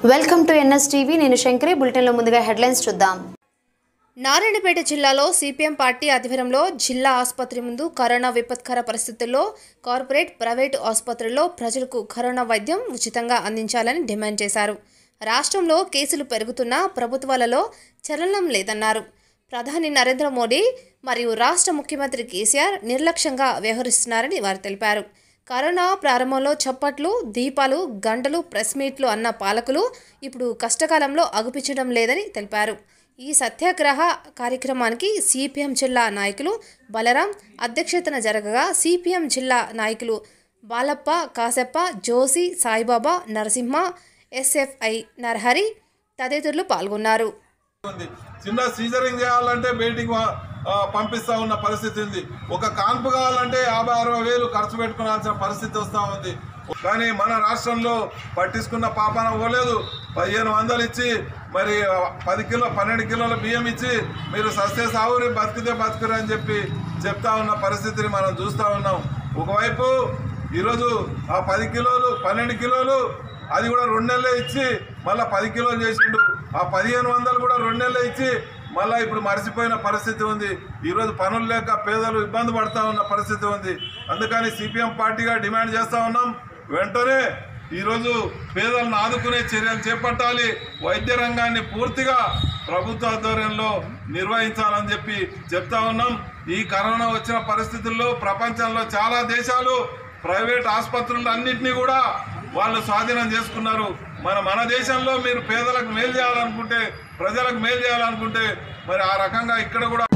welcome to NS TV నేను శంకరి బులెటిన్లో ముందుగా హెడ్లైన్స్ చూద్దాం నారాయణపేట జిల్లాలో సిపిఎం పార్టీ ఆధ్వర్యంలో జిల్లా ఆసుపత్రి ముందు కరోనా విపత్కర పరిస్థితుల్లో కార్పొరేట్ ప్రైవేటు ఆసుపత్రుల్లో ప్రజలకు కరోనా వైద్యం ఉచితంగా అందించాలని డిమాండ్ చేశారు రాష్ట్రంలో కేసులు పెరుగుతున్నా ప్రభుత్వాలలో చలనం లేదన్నారు ప్రధాని నరేంద్ర మోడీ మరియు రాష్ట్ర ముఖ్యమంత్రి కేసీఆర్ నిర్లక్ష్యంగా వ్యవహరిస్తున్నారని వారు తెలిపారు కరోనా ప్రారంభంలో చప్పట్లు దీపాలు గంటలు ప్రెస్ మీట్లు అన్న పాలకులు ఇప్పుడు కష్టకాలంలో అగుపించడం లేదని తెలిపారు ఈ సత్యాగ్రహ కార్యక్రమానికి సిపిఎం జిల్లా నాయకులు బలరాం అధ్యక్షతన జరగగా సిపిఎం జిల్లా నాయకులు బాలప్ప కాసప్ప జోసి సాయిబాబా నరసింహ ఎస్ఎఫ్ఐ నరహరి తదితరులు పాల్గొన్నారు ఉంది చిన్న సీజరింగ్ చేయాలంటే బయటికి వా- ఆ, పంపిస్తా ఉన్న పరిస్థితి ఉంది ఒక కాన్పు కావాలంటే యాభై అరవై వేలు ఖర్చు పెట్టుకోవాల్సిన పరిస్థితి వస్తూ ఉంది కానీ మన రాష్ట్రంలో పట్టించుకున్న పాపాన పోలేదు పదిహేను వందలు ఇచ్చి మరి ఆ, పది కిలో పన్నెండు కిలోల బియ్యం ఇచ్చి మీరు సస్తే సావురి బతికితే బతుకురు అని చెప్పి చెప్తా ఉన్న పరిస్థితిని మనం చూస్తూ ఉన్నాం ఒకవైపు ఈరోజు ఆ పది కిలోలు పన్నెండు కిలోలు అది కూడా రెండు నెలలే ఇచ్చి మళ్ళీ పది కిలోలు చేసిండు ఆ పదిహేను వందలు కూడా రెండు నెలలే ఇచ్చి మళ్ళీ ఇప్పుడు మర్చిపోయిన పరిస్థితి ఉంది ఈరోజు పనులు లేక పేదలు ఇబ్బంది పడతా ఉన్న పరిస్థితి ఉంది అందుకని సిపిఎం పార్టీగా డిమాండ్ చేస్తా ఉన్నాం వెంటనే ఈరోజు పేదలను ఆదుకునే చర్యలు చేపట్టాలి వైద్య రంగాన్ని పూర్తిగా ప్రభుత్వ ఆధ్వర్యంలో నిర్వహించాలని చెప్పి చెప్తా ఉన్నాం ఈ కరోనా వచ్చిన పరిస్థితుల్లో ప్రపంచంలో చాలా దేశాలు ప్రైవేట్ ఆసుపత్రులు అన్నింటినీ కూడా వాళ్ళు స్వాధీనం చేసుకున్నారు మన మన దేశంలో మీరు పేదలకు మేలు చేయాలనుకుంటే ప్రజలకు మేలు చేయాలనుకుంటే మరి ఆ రకంగా ఇక్కడ కూడా